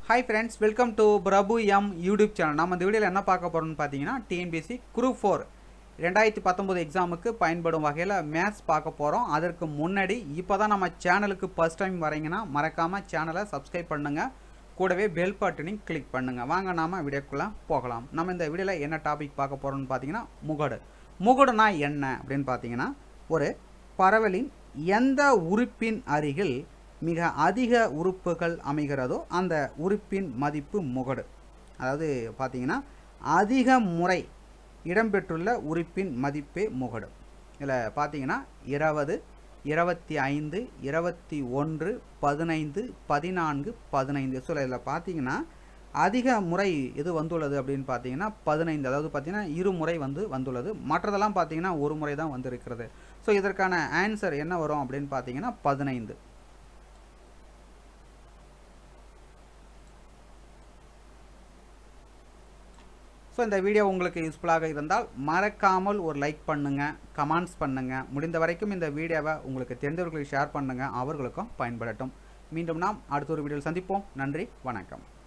hi friends welcome to Prabhu M YouTube channel நம்ம இந்த வீடியோவில் என்ன பார்க்க போகிறோம்னு பார்த்தீங்கன்னா டிஎன்பிஎஸ்சி குரூப் ஃபோர் ரெண்டாயிரத்தி பத்தொம்போது எக்ஸாமுக்கு பயன்படும் வகையில் மேத்ஸ் பார்க்க போகிறோம் அதற்கு முன்னாடி இப்போ தான் நம்ம சேனலுக்கு ஃபர்ஸ்ட் டைம் வரீங்கன்னா மறக்காமல் சேனலை சப்ஸ்கிரைப் பண்ணுங்கள் கூடவே பெல் பட்டனையும் கிளிக் பண்ணுங்கள் வாங்க நாம் வீடியோக்குள்ளே போகலாம் நம்ம இந்த வீடியோவில் என்ன டாபிக் பார்க்க போகிறோம்னு பார்த்தீங்கன்னா முகடு முகடுனா என்ன அப்படின்னு பார்த்தீங்கன்னா ஒரு பறவலின் எந்த உறுப்பின் அருகில் மிக அதிக உறுப்புகள் அமைகிறதோ அந்த உறுப்பின் மதிப்பு முகடு அதாவது பார்த்தீங்கன்னா அதிக முறை இடம்பெற்றுள்ள உறுப்பின் மதிப்பே முகடு இதில் பார்த்தீங்கன்னா இருபது இருபத்தி ஐந்து இருபத்தி ஒன்று பதினைந்து பதினான்கு பதினைந்து ஸோ இதில் பார்த்தீங்கன்னா அதிக முறை எது வந்துள்ளது அப்படின்னு பார்த்தீங்கன்னா பதினைந்து அதாவது பார்த்தீங்கன்னா இரு முறை வந்து வந்துள்ளது மற்றதெல்லாம் பார்த்தீங்கன்னா ஒரு முறை தான் வந்திருக்கிறது ஸோ இதற்கான ஆன்சர் என்ன வரும் அப்படின்னு பார்த்தீங்கன்னா பதினைந்து ஸோ இந்த வீடியோ உங்களுக்கு யூஸ்ஃபுல்லாக இருந்தால் மறக்காமல் ஒரு லைக் பண்ணுங்கள் கமெண்ட்ஸ் பண்ணுங்கள் முடிந்த வரைக்கும் இந்த வீடியோவை உங்களுக்கு தெரிந்தவர்களுக்கு ஷேர் பண்ணுங்கள் அவர்களுக்கும் பயன்படட்டும் மீண்டும் நாம் அடுத்த ஒரு வீடியோவில் சந்திப்போம் நன்றி வணக்கம்